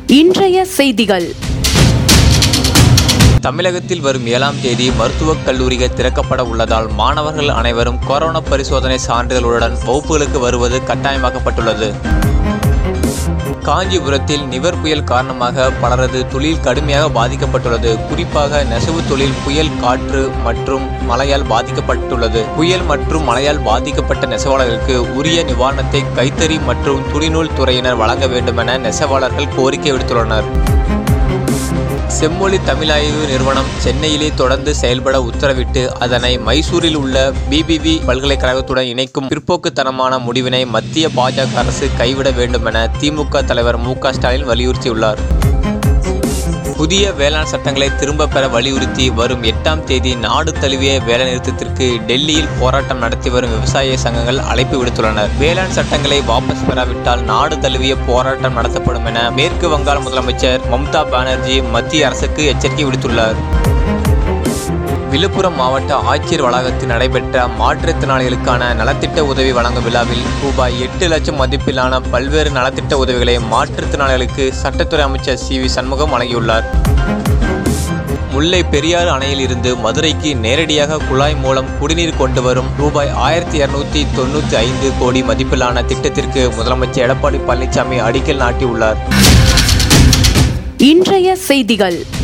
இன்றைய செய்திகள் தமிழகத்தில் வரும் ஏழாம் தேதி மருத்துவக் கல்லூரிகள் திறக்கப்பட உள்ளதால் மாணவர்கள் அனைவரும் கொரோனா பரிசோதனை சான்றிதழுடன் வகுப்புகளுக்கு வருவது கட்டாயமாக்கப்பட்டுள்ளது காஞ்சிபுரத்தில் நிவர் புயல் காரணமாக பலரது தொழில் கடுமையாக பாதிக்கப்பட்டுள்ளது குறிப்பாக நெசவு தொழில் புயல் காற்று மற்றும் மழையால் பாதிக்கப்பட்டுள்ளது புயல் மற்றும் மழையால் பாதிக்கப்பட்ட நெசவாளர்களுக்கு உரிய நிவாரணத்தை கைத்தறி மற்றும் துணிநூல் துறையினர் வழங்க வேண்டுமென நெசவாளர்கள் கோரிக்கை விடுத்துள்ளனர் செம்மொழி தமிழாய்வு நிறுவனம் சென்னையிலே தொடர்ந்து செயல்பட உத்தரவிட்டு அதனை மைசூரில் உள்ள பிபிவி பல்கலைக்கழகத்துடன் இணைக்கும் பிற்போக்குத்தனமான முடிவினை மத்திய பாஜக அரசு கைவிட வேண்டுமென திமுக தலைவர் மு க ஸ்டாலின் வலியுறுத்தியுள்ளார் புதிய வேளாண் சட்டங்களை திரும்ப பெற வலியுறுத்தி வரும் எட்டாம் தேதி நாடு தழுவிய வேலைநிறுத்தத்திற்கு டெல்லியில் போராட்டம் நடத்தி வரும் விவசாய சங்கங்கள் அழைப்பு விடுத்துள்ளனர் வேளாண் சட்டங்களை வாபஸ் பெறாவிட்டால் நாடு தழுவிய போராட்டம் நடத்தப்படும் என மேற்கு வங்காள முதலமைச்சர் மம்தா பானர்ஜி மத்திய அரசுக்கு எச்சரிக்கை விடுத்துள்ளார் விழுப்புரம் மாவட்ட ஆட்சியர் வளாகத்தில் நடைபெற்ற மாற்றுத்திறனாளிகளுக்கான நலத்திட்ட உதவி வழங்கும் விழாவில் ரூபாய் எட்டு லட்சம் மதிப்பிலான பல்வேறு நலத்திட்ட உதவிகளை மாற்றுத்திறனாளிகளுக்கு சட்டத்துறை அமைச்சர் சி வி சண்முகம் வழங்கியுள்ளார் முல்லை பெரியாறு அணையில் இருந்து மதுரைக்கு நேரடியாக குழாய் மூலம் குடிநீர் கொண்டு வரும் ரூபாய் ஆயிரத்தி இருநூத்தி தொண்ணூற்றி ஐந்து கோடி மதிப்பிலான திட்டத்திற்கு முதலமைச்சர் எடப்பாடி பழனிசாமி அடிக்கல் நாட்டியுள்ளார் இன்றைய செய்திகள்